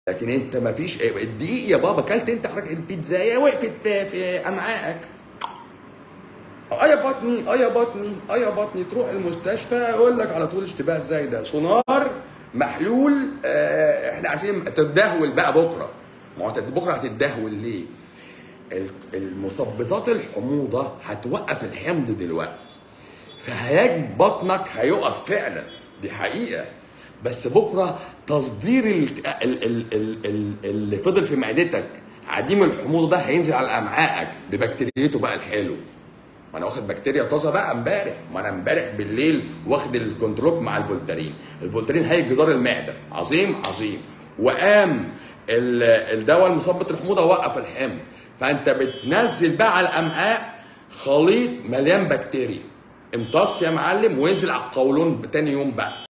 لكن انت ما فيش الدقيق يا بابا كلت انت حضرتك البيتزايه وقفت في في امعائك اه يا بطني اه يا بطني اه يا بطني تروح المستشفى يقول لك على طول اشتباه زايده سونار محلول آه احنا عايزين تتدهول بقى بكره ما هو بكره هتتدهول ليه؟ ال- المثبطات الحموضه هتوقف الحمض دلوقتي فهياج بطنك هيقف فعلا دي حقيقه بس بكره تصدير ال- ال- ال- ال- ال- اللي فضل في معدتك عديم الحموضه ده هينزل على امعائك ببكتيريته بقى الحلو ما انا واخد بكتيريا طازه بقى امبارح ما انا امبارح بالليل واخد الكنترول مع الفولترين الفولترين هيج جدار المعده عظيم عظيم وقام ال- الدواء المثبط الحموضه وقف الحمض فانت بتنزل بقى على الامعاء خليط مليان بكتيريا امتص يا معلم وينزل على القولون تاني يوم بقى